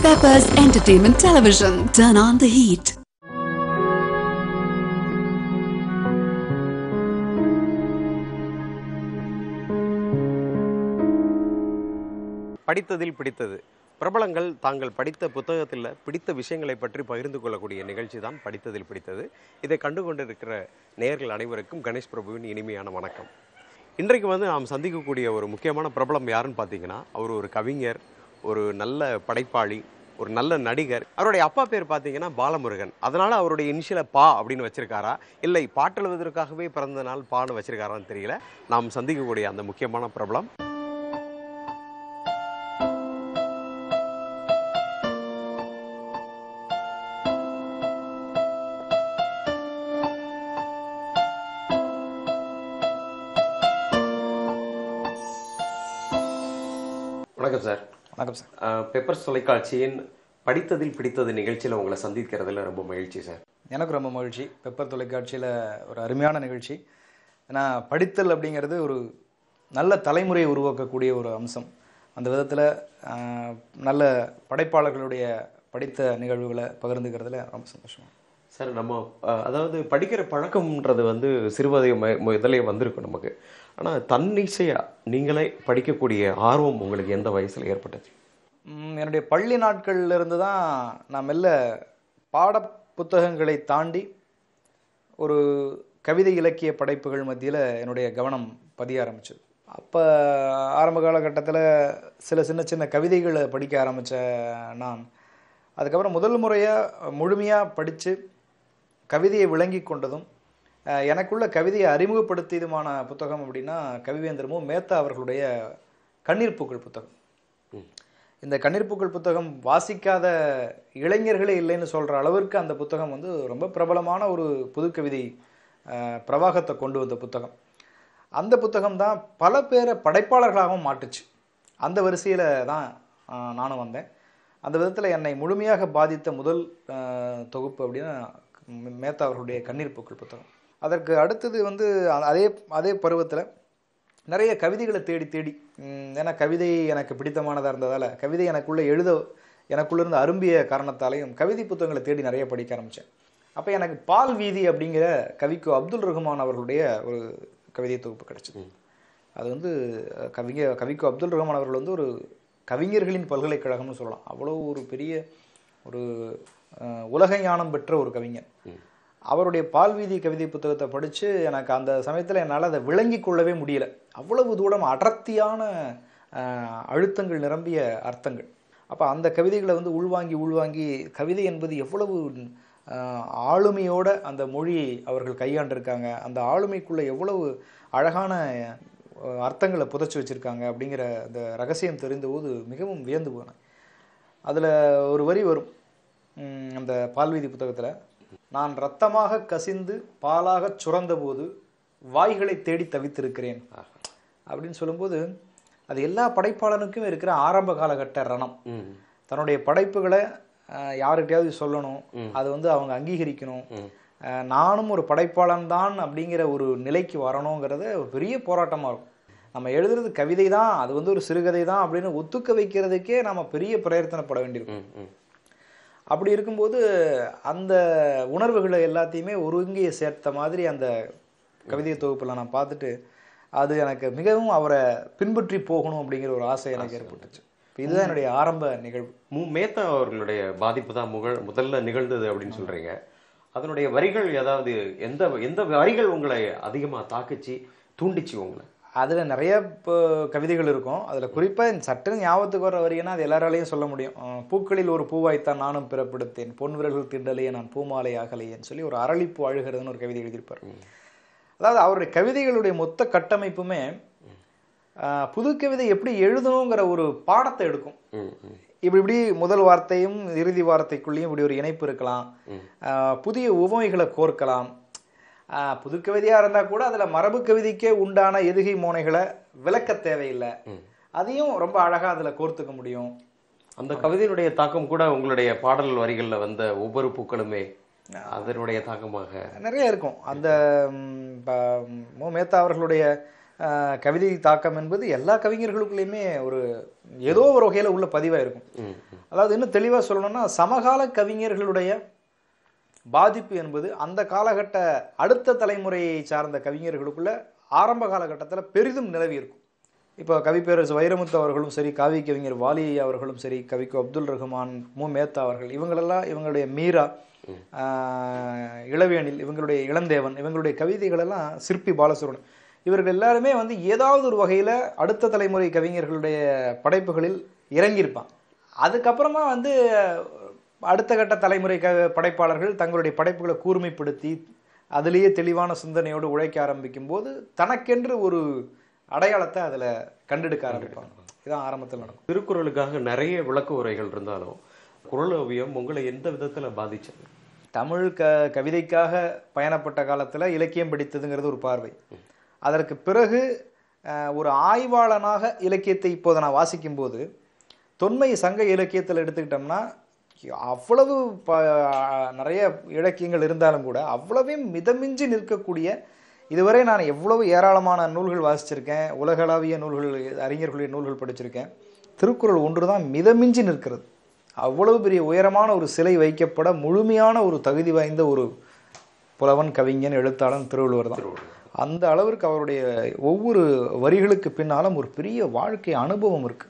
Peppers Entertainment Television. Turn on the heat. படித்ததில் பிடித்தது பிரபலங்கள் தாங்கள் படித்த புத்தகத்தில் பிடித்த விஷயங்களை பற்றி பகிர்ந்து கொள்ளக்கூடிய நிகழ்ச்சி தான் படித்ததில் பிடித்தது இதை கண்டு கொண்டிருக்கிற நேயர்கள் அனைவருக்கும் கணேஷ் பிரபுவின் இனிமையான வணக்கம் இன்றைக்கு வந்து நாம் சந்திக்கக்கூடிய ஒரு முக்கியமான பிரபலம் யாருன்னு பார்த்தீங்கன்னா அவர் ஒரு கவிஞர் ஒரு நல்ல படைப்பாளி ஒரு நல்ல நடிகர் அவருடைய அப்பா பேர் பார்த்தீங்கன்னா பாலமுருகன் அதனால அவருடைய இனிஷியலை பா அப்படின்னு வச்சிருக்காரா இல்லை பாட்டெழுவதற்காகவே பிறந்த நாள் பான்னு வச்சிருக்காரான்னு தெரியல நாம் சந்திக்கக்கூடிய அந்த முக்கியமான பிரபலம் வணக்கம் சார் வணக்கம் சார் அஹ், பெப்பர்ஸ் தொலைக்காட்சியின் படித்ததில் பிடித்தது நிகழ்ச்சியில் உங்களை சந்திக்கிறதுல ரொம்ப மகிழ்ச்சி சார் எனக்கு ரொம்ப மகிழ்ச்சி பெப்பர் தொலைக்காட்சியில் ஒரு அருமையான நிகழ்ச்சி ஏன்னா படித்தல் அப்படிங்கிறது ஒரு நல்ல தலைமுறையை உருவாக்கக்கூடிய ஒரு அம்சம் அந்த விதத்தில் நல்ல படைப்பாளர்களுடைய படித்த நிகழ்வுகளை பகிர்ந்துக்கிறதுல ரொம்ப சந்தோஷம் சார் நம்ம அஹ், அதாவது படிக்கிற பழக்கம்ன்றது வந்து சிறுவதை ம- முதலே வந்திருக்கும் நமக்கு ஆனால் தன்னிச்சையா நீங்களே படிக்கக்கூடிய ஆர்வம் உங்களுக்கு எந்த வயசில் ஏற்பட்டுச்சு ம், என்னுடைய பள்ளி நாட்கள்ல இருந்து தான் நான் மெல்ல பாட புத்தகங்களை தாண்டி ஒரு கவிதை இலக்கிய படைப்புகள் மத்தியில் என்னுடைய கவனம் பதிய ஆரம்பிச்சது அப்போ ஆரம்ப காலகட்டத்தில் சில சின்ன சின்ன கவிதைகளை படிக்க ஆரம்பித்த நான் அதுக்கப்புறம் முதல் முறையாக முழுமையாக படித்து கவிதையை விளங்கி கொண்டதும் அஹ், எனக்குள்ள கவிதையை அறிமுகப்படுத்தியதுமான புத்தகம் அப்படின்னா கவிவேந்திரமோ மேத்தா அவர்களுடைய கண்ணீர் பூக்கள் புத்தகம் இந்த கண்ணீர் பூக்கள் புத்தகம் வாசிக்காத இளைஞர்களே இல்லைன்னு சொல்கிற அளவிற்கு அந்த புத்தகம் வந்து ரொம்ப பிரபலமான ஒரு புதுக்கவிதை அஹ், பிரவாகத்தை கொண்டு வந்த புத்தகம் அந்த புத்தகம் தான் பல பேரை படைப்பாளர்களாகவும் மாட்டுச்சு அந்த வரிசையில் தான் அஹ், நானும் வந்தேன் அந்த விதத்தில் என்னை முழுமையாக பாதித்த முதல் அஹ், தொகுப்பு அப்படின்னா மே- மேத்தா அவர்களுடைய கண்ணீர் பூக்கள் புத்தகம் அதற்கு அடுத்தது வந்து அ- அதே அதே பருவத்தில் நிறைய கவிதைகளை தேடி தேடி ம், ஏன்னா கவிதை எனக்கு பிடித்தமானதாக இருந்ததால் கவிதை எனக்குள்ளே எழுத எனக்குள்ள இருந்து அரும்பிய காரணத்தாலையும் கவிதை புத்தகங்களை தேடி நிறைய படிக்க ஆரம்பித்தேன் அப்போ எனக்கு பால் வீதி அப்படிங்கிற கவிக்கு அப்துல் ரஹ்மான் அவர்களுடைய ஒரு கவிதை தொகுப்பு கிடைச்சது அது வந்து அஹ், கவிஞர் கவிக்கு அப்துல் ரஹ்மான் அவர்கள் வந்து ஒரு கவிஞர்களின் பல்கலைக்கழகம்னு சொல்லலாம் அவ்வளோ ஒரு பெரிய ஒரு அஹ், உலக ஞானம் பெற்ற ஒரு கவிஞர் அவருடைய பால்வீதி கவிதை புத்தகத்தை படித்து எனக்கு அந்த சமயத்தில் என்னால் அதை விளங்கி கொள்ளவே முடியல அவ்வளவு தூரம் அடர்த்தியான அஹ், அழுத்தங்கள் நிரம்பிய அர்த்தங்கள் அப்போ அந்த கவிதைகளை வந்து உள்வாங்கி உள்வாங்கி கவிதை என்பது எவ்வளவு அஹ், ஆளுமையோட அந்த மொழியை அவர்கள் கையாண்டிருக்காங்க அந்த ஆளுமைக்குள்ளே எவ்வளவு அழகான அஹ், அர்த்தங்களை புதைச்சி வச்சுருக்காங்க அப்படிங்கிற அந்த ரகசியம் தெரிந்தபோது மிகவும் வியந்து போனேன் அதில் ஒரு வரி வரும் உம், அந்த பால்வீதி புத்தகத்தில் நான் ரத்தமாக கசிந்து பாலாகச் சுரந்தபோது வாய்களை தேடி தவித்திருக்கிறேன் அப்படின்னு சொல்லும்போது அது எல்லா படைப்பாளனுக்கும் இருக்கிற ஆரம்ப காலகட்ட ரணம் ம் தன்னுடைய படைப்புகளை அஹ், யார்கிட்டயாவது சொல்லணும் அது வந்து அவங்க அங்கீகரிக்கணும் அஹ், நானும் ஒரு படைப்பாளன் தான் அப்படிங்கிற ஒரு நிலைக்கு வரணுங்கிறத ஒரு பெரிய போராட்டமாக இருக்கும் நம்ம எழுதுறது கவிதை தான் அது வந்து ஒரு சிறுகதை தான் அப்படின்னு ஒத்துக்க வைக்கிறதுக்கே நம்ம பெரிய பிரயத்தனப்பட வேண்டியிருக்கும் ம் ம் அப்படி இருக்கும்போது அந்த உணர்வுகளை எல்லாத்தையுமே ஒருங்கிய சேர்த்த மாதிரி அந்த கவிதை தொகுப்பில் நான் பார்த்துட்டு அது எனக்கு மிகவும் அவரை பின்பற்றி போகணும் அப்படிங்கிற ஒரு ஆசை எனக்கு ஏற்பட்டுச்சு இப்ப இதுதான் என்னுடைய ஆரம்ப நிகழ்வு மு மேத்தா அவர்களுடைய பாதிப்பு தான் முகழ் முதல்ல நிகழ்ந்தது அப்படின்னு சொல்றீங்க அதனுடைய வரிகள் ஏதாவது எந்த எந்த வரிகள் உங்களை அதிகமா தாக்குச்சு தூண்டிச்சு உங்களை அதில் நிறைய இப்போ கவிதைகள் இருக்கும் அதில் குறிப்பாக சட்டுன்னு ஞாபகத்துக்கு வர வரின்னா அது எல்லாராலையும் சொல்ல முடியும் அஹ் பூக்களில் ஒரு பூவாய்த்தான் நானும் பிறப்படுத்தேன் பொன் விரல்கள் திண்டலையே நான் பூமாலை ஆகலையேன்னு சொல்லி ஒரு அரளிப்பூ அழுகிறதுன்னு ஒரு கவிதை எழுதியிருப்பார் அதாவது அவருடைய கவிதைகளுடைய மொத்த கட்டமைப்புமே அஹ், புது கவிதை எப்படி எழுதணுங்கிற ஒரு பாடத்தை எடுக்கும் ம் ம் இப்படி இப்படி முதல் வார்த்தையும் இறுதி வார்த்தைக்குள்ளேயும் இப்படி ஒரு இணைப்பு இருக்கலாம் ஆஹ் புதிய உவமைகளை கோர்க்கலாம் ஆஹ் புது கவிதையாக இருந்தால் கூட அதில் மரபு கவிதைக்கே உண்டான எதுகை மோனைகளை விளக்க தேவையில்லை அதையும் ரொம்ப அழகாக அதில் கோர்த்துக்க முடியும் அந்த கவிதையினுடைய தாக்கம் கூட உங்களுடைய பாடல் வரிகள்ல வந்த ஒவ்வொரு பூக்களுமே அதனுடைய தாக்கமாக நிறைய இருக்கும் அந்த ம், ப- மு மேத்தா அவர்களுடைய ஆஹ், கவிதை தாக்கம் என்பது எல்லா கவிஞர்களுக்குள்ளேயுமே ஒரு ஏதோ ஒரு வகையில் உள்ள பதிவாக இருக்கும் ம், அதாவது இன்னும் தெளிவாக சொல்லணும்னா சமகால கவிஞர்களுடைய பாதிப்பு என்பது அந்த காலகட்ட அடுத்த தலைமுறையை சார்ந்த கவிஞர்களுக்குள்ள ஆரம்ப காலகட்டத்தில் பெரிதும் நிலவி இருக்கும் இப்போ கவிப்பேரரசு வைரமுத்து அவர்களும் சரி காவி கவிஞர் வாலி அவர்களும் சரி கவிக்கு அப்துல் ரஹ்மான் மு மேத்தா அவர்கள் இவங்களெல்லாம் இவங்களுடைய மீரா ஆஹ், இளவேனில் இவங்களுடைய இளந்தேவன் இவங்களுடைய கவிதைகளெல்லாம் சிற்பி பாலசுரன் இவர்கள் எல்லாருமே வந்து ஏதாவது ஒரு வகையில் அடுத்த தலைமுறை கவிஞர்களுடைய படைப்புகளில் இறங்கியிருப்பான் அதுக்கப்புறமா வந்து அடுத்த கட்ட தலைமுறை க படைப்பாளர்கள் தங்களுடைய படைப்புகளை கூர்மைப்படுத்தி அதிலேயே தெளிவான சிந்தனையோடு உழைக்க ஆரம்பிக்கும் போது தனக்கென்று ஒரு அடையாளத்தை அதில் கண்டெடுக்க ஆரம்பிப்பாங்க இதான் ஆரம்பத்தில் நடக்கும் திருக்குறளுக்காக நிறைய விளக்க உரைகள் இருந்தாலும் குறள் ஓவியம் உங்களை எந்த விதத்துல பாதிச்சது தமிழ் க கவிதைக்காக பயணப்பட்ட காலத்தில் இலக்கியம் படித்ததுங்கிறது ஒரு பார்வை அதற்கு பிறகு அஹ், ஒரு ஆய்வாளனாக இலக்கியத்தை இப்போது நான் வாசிக்கும்போது தொன்மை சங்க இலக்கியத்தில் எடுத்துக்கிட்டோம்னா அவ்வளவு ப நிறைய இலக்கியங்கள் இருந்தாலும் கூட அவ்வளவையும் மிதமிஞ்சி நிற்கக்கூடிய இதுவரை நான் எவ்வளவு ஏராளமான நூல்கள் வாசிச்சிருக்கேன் உலகளாவிய நூல்கள் அறிஞர்களுடைய நூல்கள் படிச்சிருக்கேன் திருக்குறள் ஒன்று தான் மிதமிஞ்சி நிற்கிறது அவ்வளவு பெரிய உயரமான ஒரு சிலை வைக்கப்பட முழுமையான ஒரு தகுதி வாய்ந்த ஒரு புலவன் கவிஞன் எழுத்தாளன் திருவள்ளுவர் தான் அந்த அளவிற்கு அவருடைய ஒவ்வொரு வரிகளுக்கு பின்னாலும் ஒரு பெரிய வாழ்க்கை அனுபவம் இருக்கு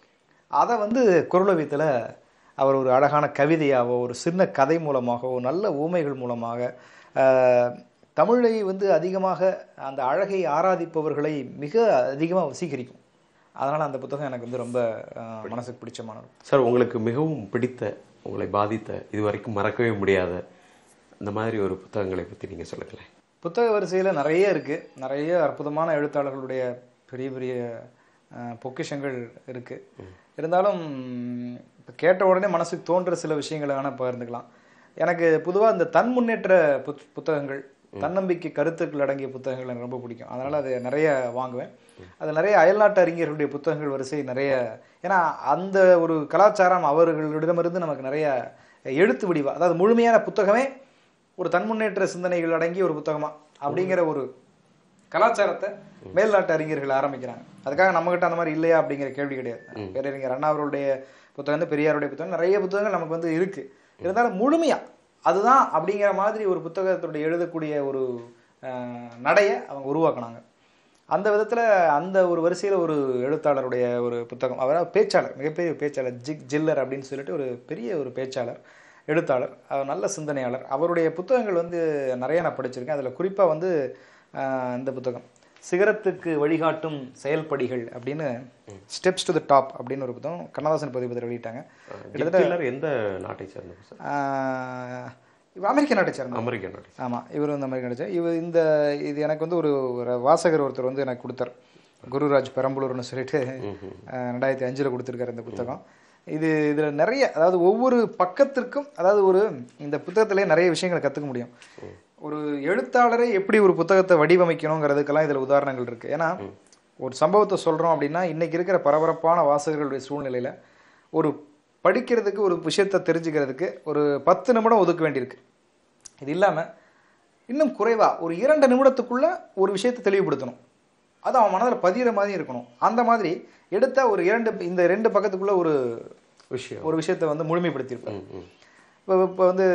அதை வந்து குரலவியத்தில் அவர் ஒரு அழகான கவிதையாவோ ஒரு சின்ன கதை மூலமாகவோ நல்ல ஊமைகள் மூலமாக ஆஹ், தமிழை வந்து அதிகமாக அந்த அழகை ஆராதிப்பவர்களை மிக அதிகமாக வசீகரிக்கும் அதனால் அந்த புத்தகம் எனக்கு வந்து ரொம்ப ஆஹ், மனசுக்கு பிடிச்சமானது சார் உங்களுக்கு மிகவும் பிடித்த உங்களை பாதித்த இதுவரைக்கும் மறக்கவே முடியாத இந்த மாதிரி ஒரு புத்தகங்களை பத்தி நீங்க சொல்லுங்களேன் புத்தக வரிசையில் நிறைய இருக்குது நிறைய அற்புதமான எழுத்தாளர்களுடைய பெரிய பெரிய அஹ், பொக்கிஷங்கள் இருக்குது இருந்தாலும் இப்போ கேட்ட உடனே மனசுக்கு தோன்ற சில விஷயங்களை வேணால் பகிர்ந்துக்கலாம் எனக்கு பொதுவாக இந்த தன் முன்னேற்ற புத் புத்தகங்கள் தன்னம்பிக்கை கருத்துக்கள் அடங்கிய புத்தகங்கள் எனக்கு ரொம்ப பிடிக்கும் அதனால் அது நிறைய வாங்குவேன் அது நிறைய அயல்நாட்டு அறிஞர்களுடைய புத்தகங்கள் வரிசை நிறைய ஏன்னா அந்த ஒரு கலாச்சாரம் அவர்களிடமிருந்து நமக்கு நிறைய எழுத்து வடிவா அதாவது முழுமையான புத்தகமே ஒரு தன்முன்னேற்ற சிந்தனைகள் அடங்கிய ஒரு புத்தகமா அப்படிங்கிற ஒரு கலாச்சாரத்தை மேல்நாட்டு அறிஞர்கள் ஆரம்பிக்கிறாங்க அதுக்காக நம்மகிட்ட அந்த மாதிரி இல்லையா அப்படிங்கிற கேள்வி கிடையாது பேரறிஞர் அண்ணா அவர்களுடைய புத்தகம் வந்து பெரியாருடைய புத்தகம் நிறைய புத்தகங்கள் நமக்கு வந்து இருக்கு இருந்தாலும் முழுமையா அதுதான் அப்படிங்கிற மாதிரி ஒரு புத்தகத்துடைய எழுதக்கூடிய ஒரு அஹ், நடையை அவங்க உருவாக்குனாங்க அந்த விதத்துல அந்த ஒரு வரிசையில ஒரு எழுத்தாளருடைய ஒரு புத்தகம் அவர் பேச்சாளர் மிகப்பெரிய பேச்சாளர் ஜிக் ஜில்லர் அப்படின்னு சொல்லிட்டு ஒரு பெரிய ஒரு பேச்சாளர் எழுத்தாளர் அவர் நல்ல சிந்தனையாளர் அவருடைய புத்தகங்கள் வந்து நிறைய நான் படிச்சிருக்கேன் அதில் குறிப்பாக வந்து ஆஹ், இந்த புத்தகம் சிகரத்துக்கு வழிகாட்டும் செயல்படிகள் அப்படின்னு ஸ்டெப்ஸ் டு த டாப் அப்படின்னு ஒரு புத்தகம் கண்ணதாசன் பதிப்பதில் வெளியிட்டாங்க கிட்டத்தட்ட எந்த நாட்டை சேர்ந்தவர் சார் ஆஹ், இவர் அமெரிக்க நாட்டை சேர்ந்த அமெரிக்க நாட்டை ஆமாம் இவர் வந்து அமெரிக்க நடிச்சார் இவர் இந்த இது எனக்கு வந்து ஒரு ஒரு வாசகர் ஒருத்தர் வந்து எனக்கு கொடுத்தார் குருராஜ் பெரம்பலூர்னு சொல்லிட்டு அஹ், ரெண்டாயிரத்தி அஞ்சில் கொடுத்துருக்காரு இந்த புத்தகம் இது இதில் நிறைய அதாவது ஒவ்வொரு பக்கத்திற்கும் அதாவது ஒரு இந்த புத்தகத்திலே நிறைய விஷயங்களை கற்றுக்க முடியும் ஒரு எழுத்தாளரை எப்படி ஒரு புத்தகத்தை வடிவமைக்கணுங்கிறதுக்கெல்லாம் இதில் உதாரணங்கள் இருக்குது ஏன்னா ஒரு சம்பவத்தை சொல்கிறோம் அப்படின்னா இன்னைக்கு இருக்கிற பரபரப்பான வாசகர்களுடைய சூழ்நிலையில் ஒரு படிக்கிறதுக்கு ஒரு விஷயத்தை தெரிஞ்சுக்கிறதுக்கு ஒரு பத்து நிமிடம் ஒதுக்க வேண்டியிருக்கு இது இல்லாமல் இன்னும் குறைவா ஒரு இரண்டு நிமிடத்துக்குள்ள ஒரு விஷயத்தை தெளிவுபடுத்தணும் அது அவன் மனதில் பதிகிற மாதிரி இருக்கணும் அந்த மாதிரி எடுத்த ஒரு இரண்டு இந்த ரெண்டு பக்கத்துக்குள்ள ஒரு விஷயம் ஒரு விஷயத்தை வந்து முழுமைப்படுத்தியிருப்பார் ம், ம். இப்போ இப்போ வந்து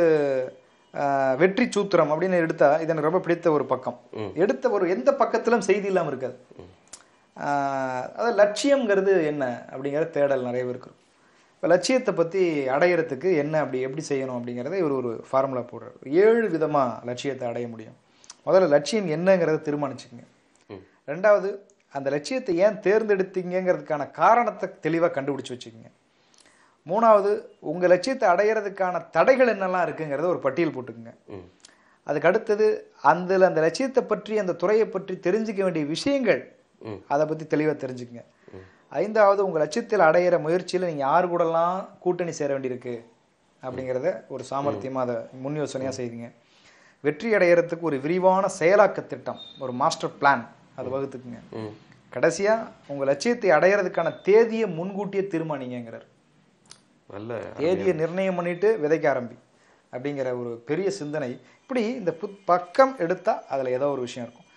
ஆஹ், வெற்றி சூத்திரம் அப்படின்னு எடுத்தா இது எனக்கு ரொம்ப பிடித்த ஒரு பக்கம் எடுத்த ஒரு எந்த பக்கத்திலும் செய்தி இல்லாமல் இருக்காது ஆஹ், அதாவது லட்சியம்ங்கிறது என்ன அப்படிங்கிற தேடல் நிறைய இருக்கு இப்போ லட்சியத்தை பற்றி அடையிறதுக்கு என்ன அப்படி எப்படி செய்யணும் அப்படிங்கிறத இவர் ஒரு ஃபார்முலா போடுறார் ஏழு விதமாக லட்சியத்தை அடைய முடியும் முதல்ல லட்சியம் என்னங்கிறத தீர்மானிச்சுக்கங்க ரெண்டாவது அந்த லட்சியத்தை ஏன் தேர்ந்தெடுத்தீங்கங்கிறதுக்கான காரணத்தை தெளிவாக கண்டுபிடிச்சு வச்சுக்கோங்க மூணாவது உங்கள் லட்சியத்தை அடையிறதுக்கான தடைகள் என்னெல்லாம் இருக்குங்கிறத ஒரு பட்டியல் போட்டுக்குங்க ம். அதுக்கு அடுத்தது அந்த அந்த லட்சியத்தை பற்றி அந்த துறையை பற்றி தெரிஞ்சுக்க வேண்டிய விஷயங்கள் ம். அதை பற்றி தெளிவாக தெரிஞ்சுக்கங்க ஐந்தாவது உங்கள் லட்சியத்தில் அடையிற முயற்சியில் நீங்கள் யார் கூடலாம் கூட்டணி சேர வேண்டியிருக்கு அப்படிங்கிறத ஒரு சாமர்த்தியமாக அதை முன் யோசனையாக செய்யுங்க வெற்றி அடையிறதுக்கு ஒரு விரிவான செயலாக்க திட்டம் ஒரு மாஸ்டர் பிளான் அதை வகுத்துக்குங்க ம். கடைசியாக உங்கள் லட்சியத்தை அடையிறதுக்கான தேதியை முன்கூட்டியே தீர்மானிங்கிறார் நல்ல தேதியை நிர்ணயம் பண்ணிட்டு விதைக்க ஆரம்பி அப்படிங்கிற ஒரு பெரிய சிந்தனை இப்படி இந்த புத் பக்கம் எடுத்தா அதில் ஏதோ ஒரு விஷயம் இருக்கும்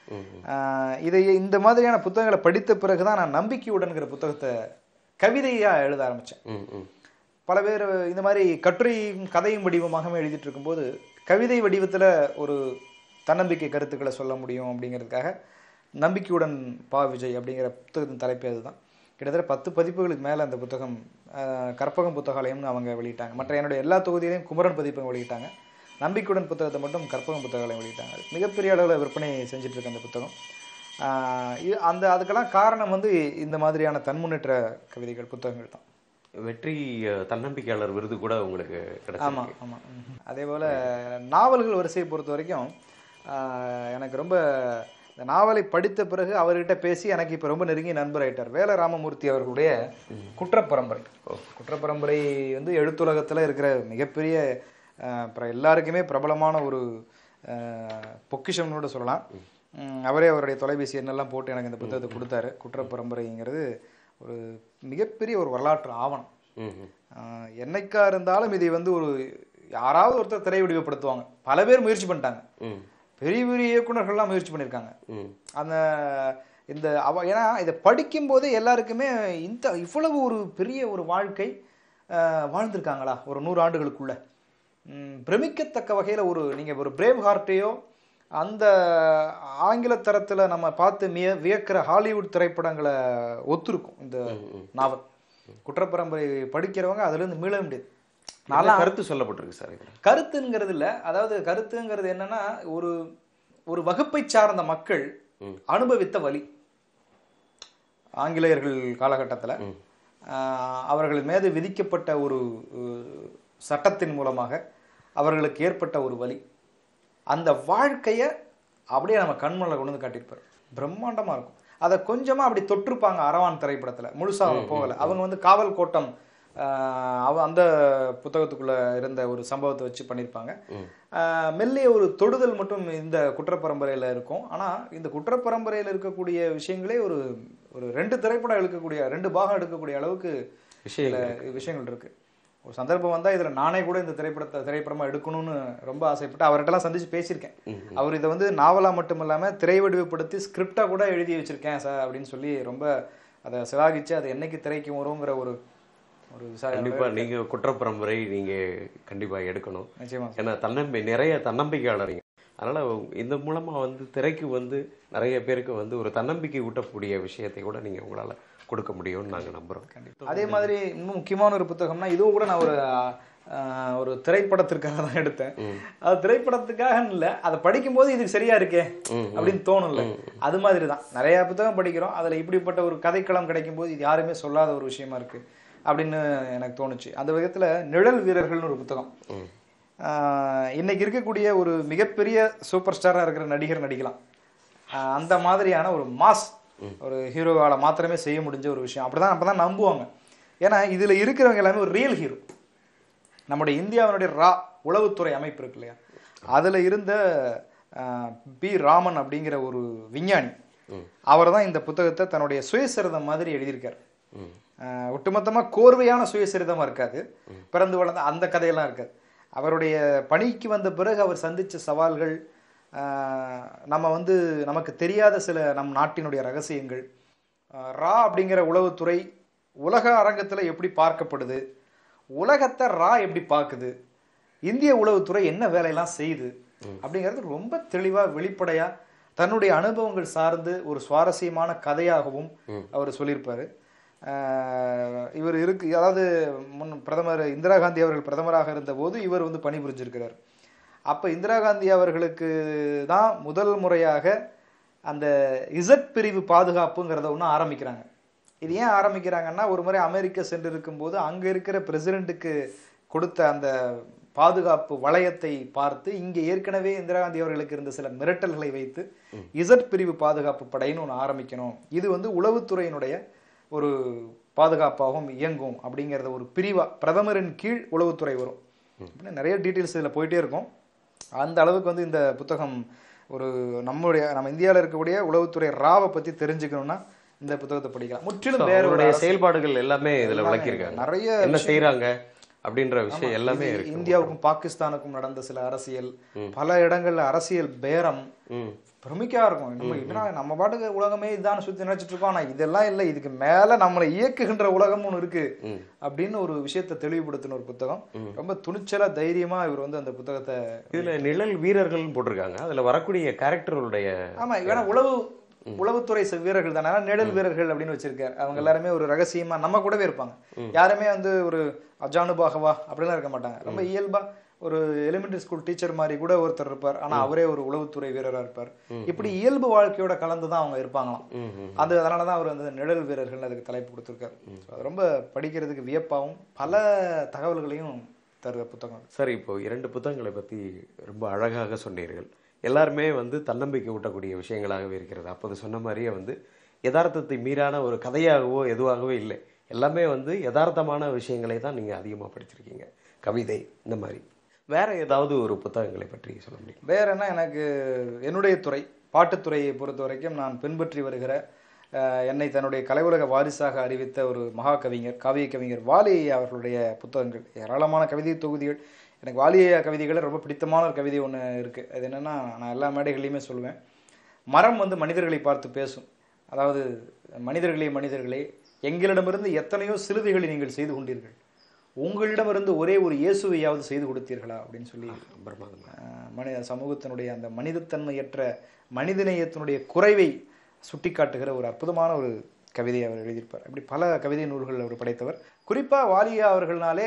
ஆஹ் இதை இந்த மாதிரியான புத்தகங்களை படித்த பிறகு தான் நான் நம்பிக்கையுடன்கிற புத்தகத்தை கவிதையாக எழுத ஆரம்பித்தேன் ம் ம் பல பேர் இந்த மாதிரி கட்டுரையும் கதையும் வடிவமாகவே எழுதிட்டு இருக்கும்போது கவிதை வடிவத்தில் ஒரு தன்னம்பிக்கை கருத்துக்களை சொல்ல முடியும் அப்படிங்கிறதுக்காக நம்பிக்கையுடன் பா விஜய் அப்படிங்கிற புத்தகத்தின் தலைப்பே அதுதான் கிட்டத்தட்ட பத்து பதிப்புகளுக்கு மேலே அந்த புத்தகம் ஆஹ், கற்பகம் புத்தகாலயம்னு அவங்க வெளியிட்டாங்க மற்ற என்னுடைய எல்லா தொகுதியிலையும் குமரன் பதிப்பகம் வெளியிட்டாங்க நம்பிக்கையுடன் புத்தகத்தை மட்டும் கற்பகம் புத்தகாலயம் வெளியிட்டாங்க அது மிகப்பெரிய அளவில் விற்பனை செஞ்சுட்டு இருக்கு அந்த புத்தகம் ஆஹ், இது அந்த அதுக்கெல்லாம் காரணம் வந்து இந்த மாதிரியான தன்முன்னேற்ற கவிதைகள் புத்தகங்கள் தான் வெற்றி அஹ், தன்னம்பிக்கையாளர் விருது கூட உங்களுக்கு ஆமாம் கிடைச்சிருக்கு ஆமாம் அதே போல் நாவல்கள் வரிசையை பொறுத்த வரைக்கும் ஆஹ், எனக்கு ரொம்ப இந்த நாவலை படித்த பிறகு அவர்கிட்ட பேசி எனக்கு இப்போ ரொம்ப நெருங்கிய நண்பர் ஆயிட்டார் வேல ராமமூர்த்தி அவர்களுடைய குற்றப்பரம்பரை குற்றப்பரம்பரை வந்து எழுத்துலகத்தில் இருக்கிற மிகப்பெரிய ஆஹ், அப்புறம் எல்லாருக்குமே பிரபலமான ஒரு ஆஹ், பொக்கிஷம்னு கூட சொல்லலாம் உம், அவரே அவருடைய தொலைபேசி எண்ணெல்லாம் போட்டு எனக்கு இந்த புத்தகத்தை கொடுத்தாரு குற்றப்பரம்பரைங்கிறது ஒரு மிகப்பெரிய ஒரு வரலாற்று ஆவணம் ம் ம் ஆஹ் என்னைக்கா இருந்தாலும் இதை வந்து ஒரு யாராவது ஒருத்தர் திரை வடிவப்படுத்துவாங்க பல பேர் முயற்சி பண்ணிட்டாங்க ம் பெரிய பெரிய இயக்குனர்கள்லாம் முயற்சி பண்ணியிருக்காங்க ம் அந்த இந்த அவ ஏன்னா இதை படிக்கும்போதே எல்லாருக்குமே இந்த இவ்வளவு ஒரு பெரிய ஒரு வாழ்க்கை ஆஹ் வாழ்ந்திருக்காங்களா ஒரு நூறு ஆண்டுகளுக்குள்ள ம், பிரமிக்கத்தக்க வகையில் ஒரு நீங்கள் ஒரு பிரேவ் ஹார்ட்டையோ அந்த ஆங்கில தரத்தில் நம்ம பார்த்து மிய வியக்கிற ஹாலிவுட் திரைப்படங்களை ஒத்துருக்கும் இந்த நாவல் குற்றப்பரம்பரை படிக்கிறவங்க அதுலேருந்து மீள முடியாது நல்ல கருத்து சொல்லப்பட்டிருக்கு சார் இதுல கருத்துங்கிறது இல்ல அதாவது கருத்துங்கிறது என்னன்னா ஒரு ஒரு வகுப்பை சார்ந்த மக்கள் அனுபவித்த வலி ஆங்கிலேயர்கள் காலகட்டத்தில் அவர்கள் மீது விதிக்கப்பட்ட ஒரு அஹ், சட்டத்தின் மூலமாக அவர்களுக்கு ஏற்பட்ட ஒரு வலி அந்த வாழ்க்கையை அப்படியே நம்ம கண்மணில் கொண்டு வந்து காட்டியிருப்பார் பிரம்மாண்டமா இருக்கும் அதை கொஞ்சமா அப்படி தொட்டிருப்பாங்க அரவான் திரைப்படத்துல முழுசா அவங்க போகல அவங்க வந்து காவல் கோட்டம் ஆஹ், அவ அந்த புத்தகத்துக்குள்ள இருந்த ஒரு சம்பவத்தை வச்சு பண்ணியிருப்பாங்க ஆஹ், மெல்லிய ஒரு தொடுதல் மட்டும் இந்த குற்றப்பரம்பரையில இருக்கும் ஆனா இந்த குற்றப்பரம்பரையில் இருக்கக்கூடிய விஷயங்களே ஒரு ஒரு ரெண்டு திரைப்படம் எடுக்கக்கூடிய ரெண்டு பாகம் எடுக்கக்கூடிய அளவுக்கு விஷயங்கள் இதுல விஷயங்கள் இருக்கு ஒரு சந்தர்ப்பம் வந்தா இதுல நானே கூட இந்த திரைப்படத்தை திரைப்படமா எடுக்கணும்னு ரொம்ப ஆசைப்பட்டு அவர்கிட்டலாம் சந்திச்சு பேசியிருக்கேன் அவர் இதை வந்து நாவலா மட்டும் இல்லாம திரை வடிவப்படுத்தி ஸ்கிரிப்டா கூட எழுதி வச்சிருக்கேன் சார் அப்படின்னு சொல்லி ரொம்ப அதை சிலாகிச்சு அது என்னைக்கு திரைக்கு வருங்கிற ஒரு ஒரு விசாரணை கண்டிப்பா நீங்க குற்றப்பரம்பரை நீங்க கண்டிப்பா எடுக்கணும் நிச்சயமா ஏன்னா தன்னம்பி நிறைய தன்னம்பிக்கையாளரிங்க அதனால இந்த மூலமா வந்து திரைக்கு வந்து நிறைய பேருக்கு வந்து ஒரு தன்னம்பிக்கை ஊட்டக்கூடிய விஷயத்தை கூட நீங்க உங்களால கொடுக்க முடியும்னு நாங்க நம்புறோம் அதே மாதிரி இன்னும் முக்கியமான ஒரு புத்தகம்னா இதுவும் கூட நான் ஒரு ஆஹ், ஒரு திரைப்படத்திற்காக தான் எடுத்தேன் அது திரைப்படத்துக்காக இல்லை அதை படிக்கும்போது இதுக்கு சரியா இருக்கே அப்படின்னு தோணும்ல அது மாதிரி தான் நிறைய புத்தகம் படிக்கிறோம் அதுல இப்படிப்பட்ட ஒரு கதைக்களம் கிடைக்கும் போது இது யாருமே சொல்லாத ஒரு விஷயமா இருக்கு அப்படின்னு எனக்கு தோணுச்சு அந்த விதத்துல நிழல் வீரர்கள்னு ஒரு புத்தகம் ஆஹ், இன்னைக்கு இருக்கக்கூடிய ஒரு மிகப்பெரிய சூப்பர் ஸ்டாரா இருக்கிற நடிகர் நடிக்கலாம் ஆஹ், அந்த மாதிரியான ஒரு மாஸ் ஒரு ஹீரோவால மாத்திரமே செய்ய முடிஞ்ச ஒரு விஷயம் அப்படிதான் அப்பதான் நம்புவாங்க ஏன்னா இதுல இருக்கிறவங்க எல்லாமே ஒரு ரியல் ஹீரோ நம்முடைய இந்தியாவினுடைய ரா உளவுத்துறை அமைப்பு இருக்கு இல்லையா அதுல இருந்த ஆஹ், பி ராமன் அப்படிங்கிற ஒரு விஞ்ஞானி அவர் தான் இந்த புத்தகத்தை தன்னுடைய சுயசரிதம் மாதிரி எழுதியிருக்கார் ஆஹ், ஒட்டுமொத்தமா கோர்வையான சுயசரிதமா இருக்காது பிறந்து வளர்ந்த அந்த கதையெல்லாம் இருக்காது அவருடைய பணிக்கு வந்த பிறகு அவர் சந்திச்ச சவால்கள் ஆஹ், நம்ம வந்து நமக்கு தெரியாத சில நம் நாட்டினுடைய ரகசியங்கள் ஆஹ், ரா அப்படிங்கிற உளவுத்துறை உலக அரங்கத்துல எப்படி பார்க்கப்படுது உலகத்தை ரா எப்படி பார்க்குது இந்திய உளவுத்துறை என்ன வேலையெல்லாம் செய்யுது அப்படிங்கிறது ரொம்ப தெளிவா வெளிப்படையா தன்னுடைய அனுபவங்கள் சார்ந்து ஒரு சுவாரஸ்யமான கதையாகவும் அவர் சொல்லியிருப்பாரு ஆஹ் இவர் இருக்கு அதாவது முன் பிரதமர் இந்திரா காந்தி அவர்கள் பிரதமராக இருந்தபோது இவர் வந்து பணிபுரிஞ்சிருக்கிறார் அப்ப இந்திரா காந்தி அவர்களுக்கு தான் முதல் முறையாக அந்த இசட் பிரிவு பாதுகாப்புங்கிறத ஒன்று ஆரம்பிக்கிறாங்க இது ஏன் ஆரம்பிக்கிறாங்கன்னா ஒரு முறை அமெரிக்கா சென்று இருக்கும்போது அங்க இருக்கிற பிரசிடென்ட்டுக்கு கொடுத்த அந்த பாதுகாப்பு வளையத்தை பார்த்து இங்க ஏற்கனவே இந்திரா காந்தி அவர்களுக்கு இருந்த சில மிரட்டல்களை வைத்து இசட் பிரிவு பாதுகாப்பு படைன்னு ஒன்று ஆரம்பிக்கணும் இது வந்து உளவுத்துறையினுடைய ஒரு பாதுகாப்பாகவும் இயங்கும் அப்படிங்கிறத ஒரு பிரிவா பிரதமரின் கீழ் உளவுத்துறை வரும் அப்படின்னு நிறைய டீட்டெயில்ஸ் இதில் போயிட்டே இருக்கும் அந்த அளவுக்கு வந்து இந்த புத்தகம் ஒரு நம்மளுடைய நம்ம இந்தியாவில் இருக்கக்கூடிய உளவுத்துறை ராவை பத்தி தெரிஞ்சுக்கணும்னா இந்த புத்தகத்தை படிக்கலாம் முற்றிலும் வேற ஒரு அவருடைய அரசு. செயல்பாடுகள் எல்லாமே இதுல எல்லாமே விளக்கியிருக்காங்க நிறைய என்ன செய்யறாங்க அப்படின்ற விஷயம் எல்லாமே இது இருக்கு இந்தியாவுக்கும் பாகிஸ்தானுக்கும் நடந்த சில அரசியல் பல இடங்கள்ல அரசியல் பேரம் ம் பிரமிக்கா இருக்கும் நம்ம என்னடா நம்ம பாட்டுக்கு உலகமே இதான் சுத்தி நினைச்சிட்டு இருக்கோம் ஆனா இதெல்லாம் இல்லை இதுக்கு மேல நம்மளை இயக்குகின்ற உலகம் ஒன்று இருக்கு ம். அப்படின்னு ஒரு விஷயத்தை தெளிவுபடுத்தின ஒரு புத்தகம் ரொம்ப துணிச்சலா தைரியமா இவர் வந்து அந்த புத்தகத்தை இதுல நிழல் வீரர்கள்னு போட்டிருக்காங்க அதுல வரக்கூடிய கேரக்டர்களுடைய ஆமா ஏன்னா உளவு உளவுத்துறை ச- வீரர்கள் தானே ஆனா நிழல் வீரர்கள் அப்படின்னு வச்சிருக்காரு அவங்க எல்லாருமே ஒரு ரகசியமா நம்ம கூடவே இருப்பாங்க யாருமே வந்து ஒரு அஜானுபாகவா அப்படிலாம் இருக்க மாட்டாங்க ரொம்ப இயல்பா ஒரு எலிமெண்டரி ஸ்கூல் டீச்சர் மாதிரி கூட ஒருத்தர் இருப்பார் ஆனா அவரே ஒரு உளவுத்துறை வீரரா இருப்பார் இப்படி இயல்பு வாழ்க்கையோட கலந்து தான் அவங்க இருப்பாங்களாம் ம், ம். அது அதனால தான் அவர் வந்து நிழல் வீரர்கள் அதுக்கு தலைப்பு கொடுத்துருக்காரு So, அது ரொம்ப படிக்கிறதுக்கு வியப்பாவும் பல தகவல்களையும் தருகிற புத்தகம் சரி இப்போ இரண்டு புத்தகங்களை பத்தி ரொம்ப அழகாக சொன்னீர்கள் எல்லாருமே வந்து தன்னம்பிக்கை ஊட்டக்கூடிய விஷயங்களாகவே இருக்கிறது அப்போது சொன்ன மாதிரியே வந்து யதார்த்தத்தை மீறான ஒரு கதையாகவோ எதுவாகவோ இல்லை எல்லாமே வந்து யதார்த்தமான விஷயங்களை தான் நீங்க அதிகமா படிச்சிருக்கீங்க கவிதை இந்த மாதிரி வேற ஏதாவது ஒரு புத்தகங்களை பற்றி சொல்ல முடியும் வேற என்ன எனக்கு என்னுடைய துறை பாட்டுத்துறையை பொறுத்த வரைக்கும் நான் பின்பற்றி வருகிற அஹ், என்னை தன்னுடைய கலையுலக வாரிசாக அறிவித்த ஒரு மகா கவிஞர் காவிய கவிஞர் வாலி அவர்களுடைய புத்தகங்கள் ஏராளமான கவிதை தொகுதிகள் எனக்கு வாலிய கவிதைகளில் ரொம்ப பிடித்தமான ஒரு கவிதை ஒன்று இருக்குது அது என்னென்னா நான் எல்லா மேடைகள்லையுமே சொல்லுவேன் மரம் வந்து மனிதர்களை பார்த்து பேசும் அதாவது மனிதர்களே மனிதர்களே எங்களிடமிருந்து எத்தனையோ சிலுவைகளை நீங்கள் செய்து கொண்டீர்கள் உங்களிடமிருந்து ஒரே ஒரு இயேசுவையாவது செய்து கொடுத்தீர்களா அப்படின்னு சொல்லி பிரமாதம் அஹ் மனித சமூகத்தினுடைய அந்த மனிதத்தன்மையற்ற மனிதநேயத்தினுடைய குறைவை சுட்டிக்காட்டுகிற ஒரு அற்புதமான ஒரு கவிதையை அவர் எழுதியிருப்பார் அப்படி பல கவிதை நூல்கள் அவர் படைத்தவர் குறிப்பாக வாலியா அவர்கள்னாலே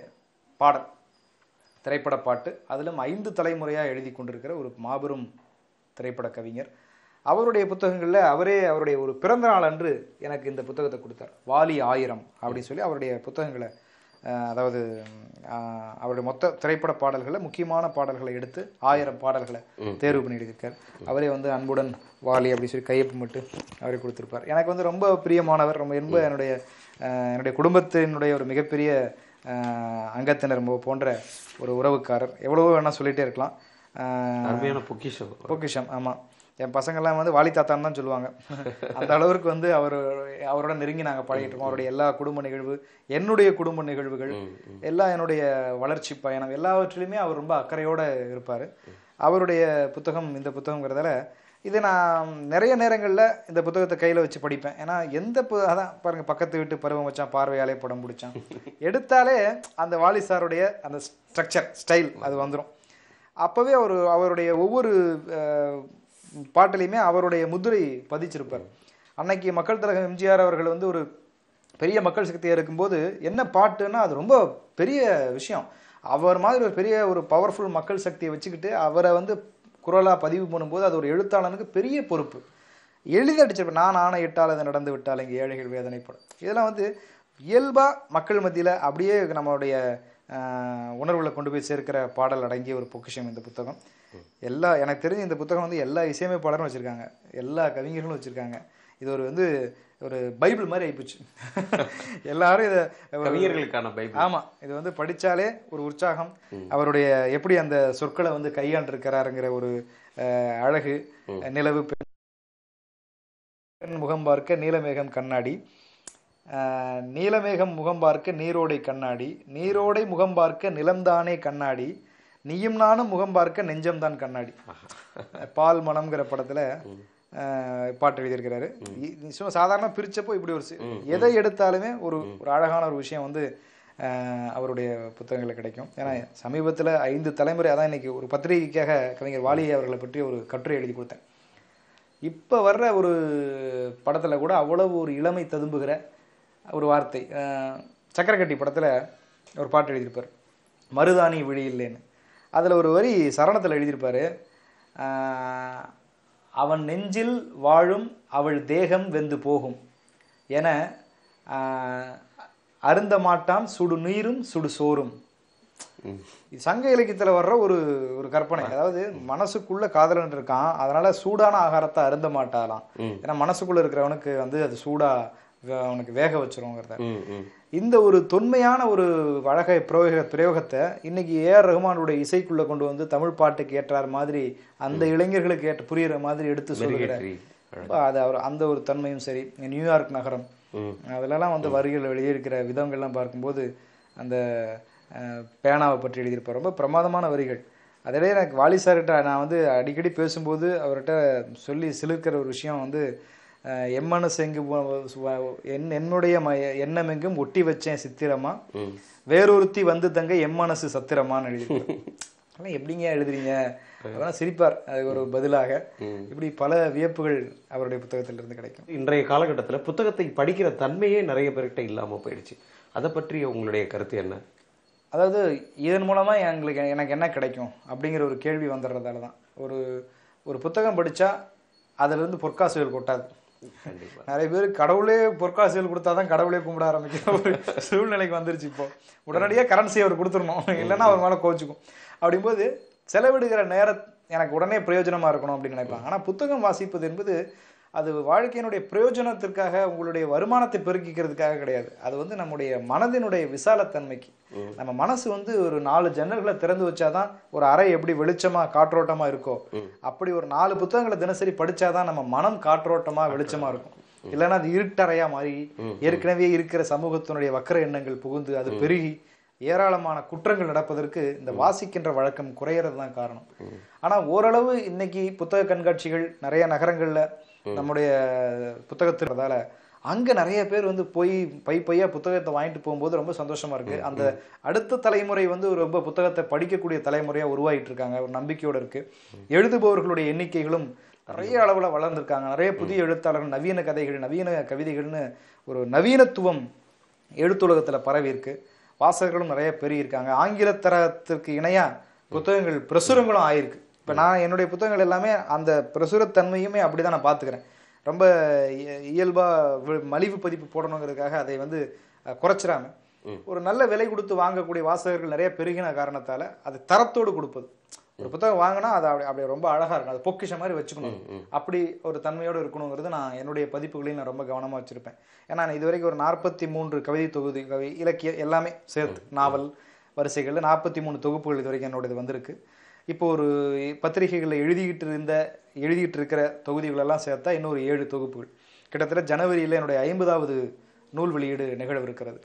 பாடல் திரைப்பட பாட்டு அதிலும் ஐந்து தலைமுறையாக எழுதி கொண்டிருக்கிற ஒரு மாபெரும் திரைப்பட கவிஞர் அவருடைய புத்தகங்களில் அவரே அவருடைய ஒரு பிறந்த நாள் அன்று எனக்கு இந்த புத்தகத்தை கொடுத்தார் வாலி ஆயிரம் அப்படின்னு சொல்லி அவருடைய புத்தகங்களை அஹ், அதாவது அஹ், அவருடைய மொத்த திரைப்பட பாடல்களை முக்கியமான பாடல்களை எடுத்து ஆயிரம் பாடல்களை தேர்வு பண்ணி எழுதியிருக்கார் அவரே வந்து அன்புடன் வாலி அப்படி சொல்லி கையொப்பமிட்டு அவரே கொடுத்திருப்பார் எனக்கு வந்து ரொம்ப பிரியமானவர் ரொம்ப என்ப என்னுடைய அஹ், என்னுடைய குடும்பத்தினுடைய ஒரு மிகப்பெரிய அஹ், அங்கத்தினர் மோ- போன்ற ஒரு உறவுக்காரர் எவ்வளவோ வேணா சொல்லிட்டே இருக்கலாம் அஹ், அருமையான பொக்கிஷம் பொக்கிஷம் ஆமாம் என் பசங்கள்லாம் வந்து வாலி தாத்தான்னு தான் சொல்லுவாங்க அந்த அளவிற்கு வந்து அவர் அவரோட நெருங்கி நாங்கள் பழகிட்டு இருக்கோம் அவருடைய எல்லா குடும்ப நிகழ்வு என்னுடைய குடும்ப நிகழ்வுகள் எல்லாம் என்னுடைய வளர்ச்சி பயணம் எல்லாவற்றிலுமே அவர் ரொம்ப அக்கறையோட இருப்பார் அவருடைய புத்தகம் இந்த புத்தகங்கிறதால இது நான் நிறைய நேரங்களில் இந்த புத்தகத்தை கையில் வச்சு படிப்பேன் ஏன்னா எந்த பு அதான் பாருங்க பக்கத்து வீட்டு பருவம் வச்சான் பார்வையாலே படம் பிடிச்சான் எடுத்தாலே அந்த வாலி சாருடைய அந்த ஸ்ட்ரக்சர் ஸ்டைல் அது வந்துடும் அப்போவே அவர் அவருடைய ஒவ்வொரு அஹ், பாட்டிலையுமே அவருடைய முதிரை பதிச்சிருப்பார் அன்னைக்கு மக்கள் தலைவர் எம்ஜிஆர் அவர்கள் வந்து ஒரு பெரிய மக்கள் சக்தியாக இருக்கும்போது என்ன பாட்டுன்னா அது ரொம்ப பெரிய விஷயம் அவர் மாதிரி ஒரு பெரிய ஒரு பவர்ஃபுல் மக்கள் சக்தியை வச்சுக்கிட்டு அவரை வந்து குரலாக பதிவு பண்ணும்போது அது ஒரு எழுத்தாளனுக்கு பெரிய பொறுப்பு எளிதாக அடிச்சிருப்பேன் நான் ஆணை இட்டால் அது நடந்து விட்டால் இங்கே ஏழைகள் வேதனைப்படும் இதெல்லாம் வந்து இயல்பாக மக்கள் மத்தியில் அப்படியே நம்மளுடைய ஆஹ், உணர்வுகளை கொண்டு போய் சேர்க்கிற பாடல் அடங்கிய ஒரு பொக்கிஷம் இந்த புத்தகம் எல்லா எனக்கு தெரிஞ்ச இந்த புத்தகம் வந்து எல்லா இசையமைப்பாளரும் வச்சுருக்காங்க எல்லா கவிஞர்களும் வச்சுருக்காங்க இது ஒரு வந்து ஒரு பைபிள் மாதிரி ஆயிப்போச்சு எல்லாரும் இதை கவிஞர்களுக்கான பைபிள் ஆமா இது வந்து படிச்சாலே ஒரு உற்சாகம் அவருடைய எப்படி அந்த சொற்களை வந்து கையாண்டிருக்கிறாருங்கிற ஒரு அஹ், அழகு நிலவு பெண் பெண் முகம் பார்க்க நீலமேகம் கண்ணாடி அஹ், நீலமேகம் முகம் பார்க்க நீரோடை கண்ணாடி நீரோடை முகம் பார்க்க நிலம்தானே கண்ணாடி நீயும் நானும் முகம் பார்க்க நெஞ்சம்தான் கண்ணாடி பால் மனம்ங்கிற படத்துல அஹ், பாட்டு எழுதியிருக்கிறாரு இ- இது சும்மா சாதாரண பிரிச்சப்போ இப்படி ஒரு சி- எதை எடுத்தாலுமே ஒரு ஒரு அழகான ஒரு விஷயம் வந்து அஹ், அவருடைய புத்தகங்களில் கிடைக்கும் ஏன்னா சமீபத்துல ஐந்து தலைமுறை அதான் இன்னைக்கு ஒரு பத்திரிகைக்காக கவிஞர் வாலி அவர்களை பற்றி ஒரு கட்டுரை எழுதி கொடுத்தேன் இப்போ வர்ற ஒரு படத்துல கூட அவ்வளவு ஒரு இளமை ததும்புகிற ஒரு வார்த்தை அஹ், சக்கரக்கட்டி படத்துல ஒரு பாட்டு எழுதியிருப்பார் மருதாணி விழி இல்லைன்னு அதுல ஒரு வரி சரணத்துல எழுதியிருப்பாரு அஹ், அவன் நெஞ்சில் வாழும் அவள் தேகம் வெந்து போகும் என ஆஹ், அருந்த மாட்டான் சுடு நீரும் சுடு சோறும் இது சங்க இலக்கியத்துல வர்ற ஒரு ஒரு கற்பனை அதாவது மனசுக்குள்ள காதலன் இருக்கான் அதனால சூடான ஆகாரத்தை அருந்த மாட்டாலாம் ஏன்னா மனசுக்குள்ள இருக்கிறவனுக்கு வந்து அது சூடா வே- அவனுக்கு வேக வச்சிருங்கிறத ம் ம் இந்த ஒரு தொன்மையான ஒரு அழகை பிரயோக பிரயோகத்தை இன்னைக்கு ஏஆர் ரஹ்மானுடைய இசைக்குள்ள கொண்டு வந்து தமிழ் பாட்டுக்கு ஏற்றார் மாதிரி அந்த இளைஞர்களுக்கு ஏற்ற புரியுற மாதிரி எடுத்து சொல்லுகிற மெருகேற்றி ரொம்ப அது அவர் அந்த ஒரு தன்மையும் சரி நியூயார்க் நகரம் ம். அதிலெல்லாம் வந்து வரிகள் எழுதியிருக்கிற விதங்கள்லாம் பார்க்கும்போது அந்த அஹ், பேனாவை பற்றி எழுதியிருப்பார் ரொம்ப பிரமாதமான வரிகள் அதிலே எனக்கு வாலி சார்கிட்ட நான் வந்து அடிக்கடி பேசும்போது அவர்கிட்ட சொல்லி சிலிர்க்கிற ஒரு விஷயம் வந்து அஹ், எம்மனசு எங்கு போ- சுவ- என் என்னுடைய ம எண்ணம் எங்கும் ஒட்டி வச்சேன் சித்திரமா வேறொருத்தி வந்து தங்க எம்மனசு சத்திரமான்னு எழுதியிருப்பார் அதெல்லாம் எப்படிங்க எழுதுறீங்க அதெல்லாம் சிரிப்பார் அது ஒரு பதிலாக இப்படி பல வியப்புகள் அவருடைய புத்தகத்திலிருந்து கிடைக்கும் இன்றைய காலகட்டத்தில் புத்தகத்தை படிக்கிற தன்மையே நிறைய பேர்கிட்ட இல்லாமல் போயிடுச்சு அதை பற்றி உங்களுடைய கருத்து என்ன அதாவது இதன் மூலமா எங்களுக்கு எனக்கு என்ன கிடைக்கும் அப்படிங்கிற ஒரு கேள்வி வந்துடுறதால தான் ஒரு ஒரு புத்தகம் படிச்சா அதுல இருந்து பொற்காசுகள் கொட்டாது கண்டிப்பா நிறைய பேர் கடவுளே பொற்காசுகள் கொடுத்தாதான் கடவுளே கும்பிட ஆரம்பிக்கிற ஒரு சூழ்நிலைக்கு வந்துருச்சு இப்போ உடனடியாக கரன்சி அவர் கொடுத்துடணும் இல்லைன்னா அவர் மேலே கோச்சுக்கும் அப்படிங்கும்போது செலவிடுகிற நேரம் எனக்கு உடனே பிரயோஜனமா இருக்கணும் அப்படின்னு நினைப்பாங்க ஆனா புத்தகம் வாசிப்பது என்பது அது வாழ்க்கையினுடைய பிரயோஜனத்திற்காக உங்களுடைய வருமானத்தை பெருக்கிக்கிறதுக்காக கிடையாது அது வந்து நம்முடைய மனதினுடைய விசாலத்தன்மைக்கு நம்ம மனசு வந்து ஒரு நாலு ஜன்னல்களை திறந்து வச்சாதான் ஒரு அறை எப்படி வெளிச்சமா காற்றோட்டமா இருக்கோ அப்படி ஒரு நாலு புத்தகங்களை தினசரி படிச்சாதான் நம்ம மனம் காற்றோட்டமா வெளிச்சமா இருக்கும் இல்லைன்னா அது இருட்டறையா மாறி ஏற்கனவே இருக்கிற சமூகத்தினுடைய வக்கர எண்ணங்கள் புகுந்து அது பெருகி ஏராளமான குற்றங்கள் நடப்பதற்கு இந்த வாசிக்கின்ற வழக்கம் குறையறது தான் காரணம் ஆனா ஓரளவு இன்னைக்கு புத்தக கண்காட்சிகள் நிறைய நகரங்கள்ல நம்முடைய புத்தகத்திறதால அங்க நிறைய பேர் வந்து போய் பை பையா புத்தகத்தை வாங்கிட்டு போகும்போது ரொம்ப சந்தோஷமா இருக்கு அந்த அடுத்த தலைமுறை வந்து ஒரு ரொம்ப புத்தகத்தை படிக்கக்கூடிய தலைமுறையா உருவாகிட்டு இருக்காங்க ஒரு நம்பிக்கையோட இருக்கு எழுதுபவர்களுடைய எண்ணிக்கைகளும் நிறைய அளவுல வளர்ந்திருக்காங்க நிறைய புதிய எழுத்தாளர்கள் நவீன கதைகள் நவீன கவிதைகள்னு ஒரு நவீனத்துவம் எழுத்துலகத்துல பரவி இருக்கு வாசகர்களும் நிறைய பெருகியிருக்காங்க ஆங்கில தரத்திற்கு இணையா புத்தகங்கள் பிரசுரங்களும் ஆயிருக்கு இப்ப நான் என்னுடைய புத்தகங்கள் எல்லாமே அந்த பிரசுரத்தன்மையுமே அப்படிதான் நான் பாத்துக்கிறேன் ரொம்ப இய- இயல்பா வி- மலிவு பதிப்பு போடணுங்கிறதுக்காக அதை வந்து அஹ், குறைச்சிராம ஒரு நல்ல விலை கொடுத்து வாங்கக்கூடிய வாசகர்கள் நிறைய பெருகின காரணத்தால அது தரத்தோடு கொடுப்பது ஒரு புத்தகம் வாங்கினா அது அப்படி அப்படி ரொம்ப அழகா இருக்கும் அது பொக்கிஷ மாதிரி வச்சுக்கணும் அப்படி ஒரு தன்மையோடு இருக்கணுங்கிறது நான் என்னுடைய பதிப்புகளையும் நான் ரொம்ப கவனமா வச்சிருப்பேன் ஏன்னா நான் இதுவரைக்கும் ஒரு நாற்பத்தி மூன்று கவிதை தொகுதி கவி இலக்கிய எல்லாமே சேர்த்து நாவல் வரிசைகள்ல நாற்பத்தி மூணு தொகுப்புகள் இது வரைக்கும் என்னோடது வந்திருக்கு இப்போ ஒரு பத்திரிகைகளில் எழுதிக்கிட்டு இருந்த எழுதிட்டு இருக்கிற தொகுதிகள் எல்லாம் சேர்த்தா இன்னொரு ஏழு தொகுப்புகள் கிட்டத்தட்ட ஜனவரியில் என்னுடைய ஐம்பதாவது நூல் வெளியீடு நிகழவிருக்கிறது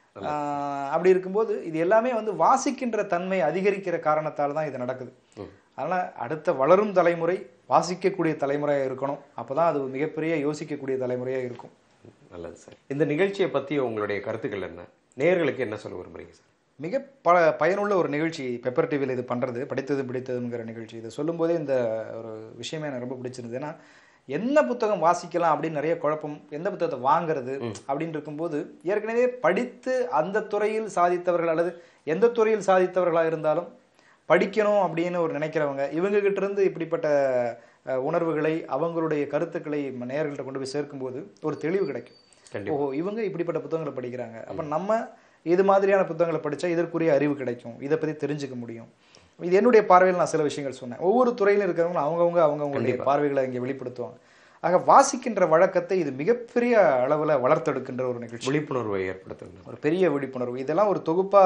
ஆஹ் அப்படி இருக்கும்போது இது எல்லாமே வந்து வாசிக்கின்ற தன்மை அதிகரிக்கிற காரணத்தால் தான் இது நடக்குது அதனால அடுத்த வளரும் தலைமுறை வாசிக்கக்கூடிய தலைமுறையா இருக்கணும் அப்பதான் அது மிகப்பெரிய யோசிக்கக்கூடிய தலைமுறையா இருக்கும் நல்லது சார் இந்த நிகழ்ச்சியை பற்றி உங்களுடைய கருத்துக்கள் என்ன நேயர்களுக்கு என்ன சொல்ல விரும்புறீங்க சார் மிக பல பயனுள்ள ஒரு நிகழ்ச்சி பெப்பர் டிவியில் இது பண்ணுறது படித்தது பிடித்ததுங்கிற நிகழ்ச்சி இதை சொல்லும்போதே இந்த ஒரு விஷயமே எனக்கு ரொம்ப பிடிச்சிருந்தது ஏன்னா என்ன புத்தகம் வாசிக்கலாம் அப்படின்னு நிறைய குழப்பம் எந்த புத்தகத்தை வாங்குறது அப்படின்னு இருக்கும்போது ஏற்கனவே படித்து அந்த துறையில் சாதித்தவர்கள் அல்லது எந்த துறையில் சாதித்தவர்களாக இருந்தாலும் படிக்கணும் அப்படின்னு ஒரு நினைக்கிறவங்க இவங்க கிட்ட இருந்து இப்படிப்பட்ட அஹ், உணர்வுகளை அவங்களுடைய கருத்துக்களை நேயர்கள்ட்ட கொண்டு போய் சேர்க்கும்போது ஒரு தெளிவு கிடைக்கும் கண்டிப்பா. ஓஹோ இவங்க இப்படிப்பட்ட புத்தகங்களை படிக்கிறாங்க அப்ப நம்ம இது மாதிரியான புத்தகங்களை படிச்சா இதற்குரிய அறிவு கிடைக்கும் இதை பத்தி தெரிஞ்சுக்க முடியும் இது என்னுடைய பார்வையில் நான் சில விஷயங்கள் சொன்னேன் ஒவ்வொரு துறையிலும் இருக்கிறவங்களும் அவங்கவுங்க அவங்கவுங்களுடைய பார்வைகளை இங்கே வெளிப்படுத்துவாங்க ஆக வாசிக்கின்ற வழக்கத்தை இது மிகப்பெரிய அளவுல வளர்த்தெடுக்கின்ற ஒரு நிகழ்ச்சி விழிப்புணர்வை ஏற்படுத்துங்க ஒரு பெரிய விழிப்புணர்வு இதெல்லாம் ஒரு தொகுப்பா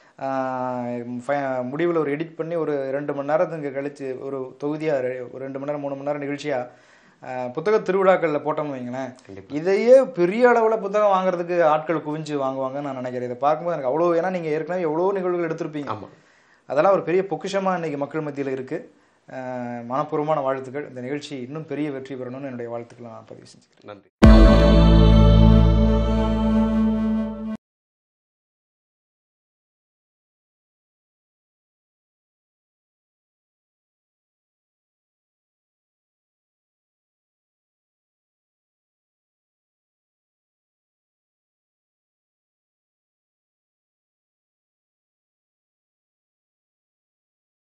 முடிவில் ஒரு எடிட் பண்ணி ஒரு ரெண்டு மணி நேரத்துக்கு கழிச்சு ஒரு தொகுதியா ரெ- ஒரு ரெண்டு மணி நேரம் மூணு மணி நேரம் நிகழ்ச்சியா ஆஹ், புத்தக திருவிழாக்கள்ல போட்டோம்னு வைங்களேன் இதையே பெரிய அளவுல புத்தகம் வாங்குறதுக்கு ஆட்கள் குவிஞ்சு வாங்குவாங்கன்னு நான் நினைக்கிறேன் இதை பார்க்கும்போது எனக்கு அவ்வளோ ஏன்னா நீங்க ஏற்கனவே எவ்வளோ நிகழ்வுகள் எடுத்திருப்பீங்க ஆமா அதெல்லாம் ஒரு பெரிய பொக்கிஷமா இன்னைக்கு மக்கள் மத்தியில் இருக்கு ஆஹ், மனப்பூர்வமான வாழ்த்துக்கள் இந்த நிகழ்ச்சி இன்னும் பெரிய வெற்றி பெறணும்னு என்னுடைய வாழ்த்துக்களை நான் பதிவு செஞ்சுக்கிறேன் நன்றி